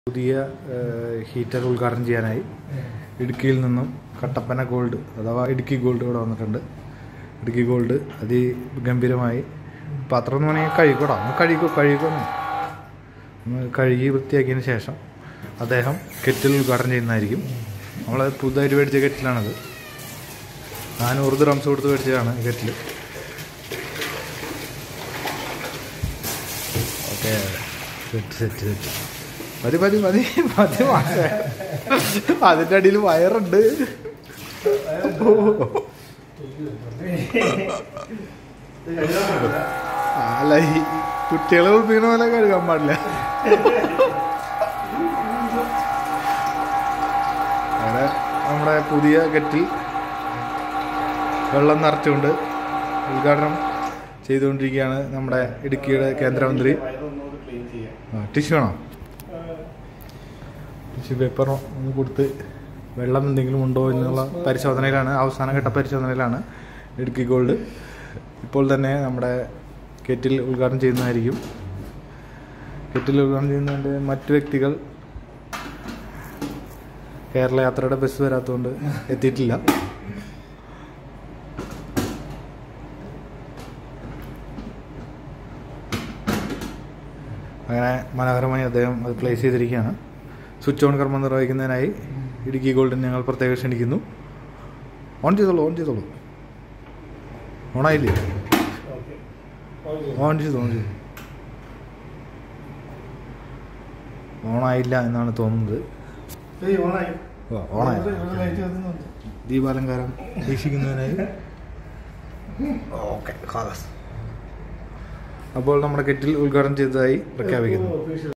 പുതിയ ഹീറ്റർ ഉദ്ഘാടനം ചെയ്യാനായി ഇടുക്കിയിൽ നിന്നും കട്ടപ്പന ഗോൾഡ് അഥവാ ഇടുക്കി ഗോൾഡ് ഇവിടെ വന്നിട്ടുണ്ട് ഇടുക്കി ഗോൾഡ് അതിഗംഭീരമായി പാത്രം എന്ന് വേണമെങ്കിൽ കഴുകൂടാ ഒന്ന് കഴുകോ കഴുകുന്നു ഒന്ന് കഴുകി വൃത്തിയാക്കിയതിന് ശേഷം അദ്ദേഹം കെറ്റിൽ ഉദ്ഘാടനം ചെയ്യുന്നതായിരിക്കും നമ്മൾ പുതുതായിട്ട് മേടിച്ച കെറ്റിലാണത് നാനൂറ് ദ്രംസ് കൊടുത്ത് മേടിച്ചതാണ് ഈ kettle okay set set set മതി മതി മതി മതി മാഷേ അതിൻ്റെ അടിയിൽ വയറുണ്ട് അല്ല ഈ കുട്ടികളെ കുളിപ്പിക്കണ പോലെ കഴുകാൻ പാടില്ല അങ്ങനെ നമ്മുടെ പുതിയ കെറ്റിൽ വെള്ളം നിറച്ചുകൊണ്ട് ഉദ്ഘാടനം ചെയ്തുകൊണ്ടിരിക്കുകയാണ് നമ്മുടെ ഇടുക്കിയുടെ കേന്ദ്രമന്ത്രി ടിഷ്യൂ വേണോ ടിഷ്യൂ പേപ്പർ ഒന്ന് കൊടുത്ത് വെള്ളം എന്തെങ്കിലും ഉണ്ടോ എന്നുള്ള പരിശോധനയിലാണ് അവസാനഘട്ട പരിശോധനയിലാണ് ഇടുക്കി ഗോൾഡ് ഇപ്പോൾ തന്നെ നമ്മുടെ കെറ്റിൽ ഉദ്ഘാടനം ചെയ്യുന്നതായിരിക്കും കെറ്റിൽ ഉദ്ഘാടനം ചെയ്യുന്നതിൻ്റെ മറ്റു വ്യക്തികൾ കേരള യാത്രയുടെ ബസ് വരാത്തതുകൊണ്ട് എത്തിയിട്ടില്ല അങ്ങനെ മനോഹരമായി അദ്ദേഹം അത് പ്ലേസ് ചെയ്തിരിക്കുകയാണ് സ്വിച്ച് ഓൺ കർമ്മം നിർവഹിക്കുന്നതിനായി ഇടുക്കി ഗോൾഡിന് ഞങ്ങൾ പ്രത്യേകം ക്ഷണിക്കുന്നു ഓൺ ചെയ്തോളൂ ഓൺ ചെയ്തോളൂ ഓണായില്ലേ ഓൺ ചെയ്തു ഓൺ ചെയ്തു ഓണായില്ല എന്നാണ് തോന്നുന്നത് ഓ, ഓണായി ദീപാലങ്കാരം വീക്ഷിക്കുന്നതിനായി ഓക്കെ അപ്പോൾ നമ്മുടെ കെറ്റിൽ ഉദ്ഘാടനം ചെയ്തതായി പ്രഖ്യാപിക്കുന്നു